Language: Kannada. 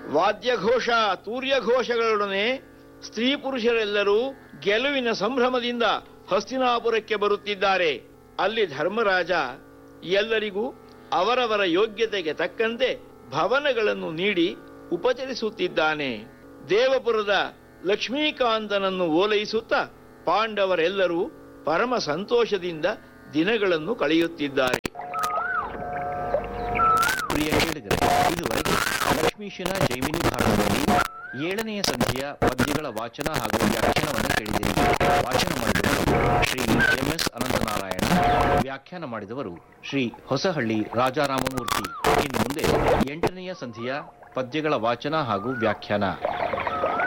ವಾದ್ಯಘೋಷ ತೂರ್ಯಘೋಷಗಳೊಡನೆ ಸ್ತ್ರೀ ಪುರುಷರೆಲ್ಲರೂ ಗೆಲುವಿನ ಸಂಭ್ರಮದಿಂದ ಹಸ್ತಿನಾಪುರಕ್ಕೆ ಬರುತ್ತಿದ್ದಾರೆ ಅಲ್ಲಿ ಧರ್ಮರಾಜ ಎಲ್ಲರಿಗೂ ಅವರವರ ಯೋಗ್ಯತೆಗೆ ತಕ್ಕಂತೆ ಭವನಗಳನ್ನು ನೀಡಿ ಉಪಚರಿಸುತ್ತಿದ್ದಾನೆ ದೇವಪುರದ ಲಕ್ಷ್ಮೀಕಾಂತನನ್ನು ಓಲೈಸುತ್ತಾ ಪಾಂಡವರೆಲ್ಲರೂ ಪರಮ ಸಂತೋಷದಿಂದ ದಿನಗಳನ್ನು ಕಳೆಯುತ್ತಿದ್ದಾರೆ ಪ್ರಿಯ ಕೇಳಿದರೆ ಇದುವರೆಗೆ ಲಕ್ಷ್ಮೀಶನ ಜೈಮಿನಿ ಭಾರತದಲ್ಲಿ ಏಳನೆಯ ಸಂಧಿಯ ಪದ್ಯಗಳ ವಾಚನ ಹಾಗೂ ವ್ಯಾಖ್ಯಾನವನ್ನು ಕೇಳಿದಿರಿ ವಾಚನ ಮಾಡಿದವರು ಶ್ರೀ ಎಂ ಎಸ್ ಅನಂತನಾರಾಯಣ ವ್ಯಾಖ್ಯಾನ ಮಾಡಿದವರು ಶ್ರೀ ಹೊಸಹಳ್ಳಿ ರಾಜಾರಾಮಮೂರ್ತಿ ಇನ್ನು ಮುಂದೆ ಎಂಟನೆಯ ಸಂಧಿಯ ಪದ್ಯಗಳ ವಾಚನ ಹಾಗೂ ವ್ಯಾಖ್ಯಾನ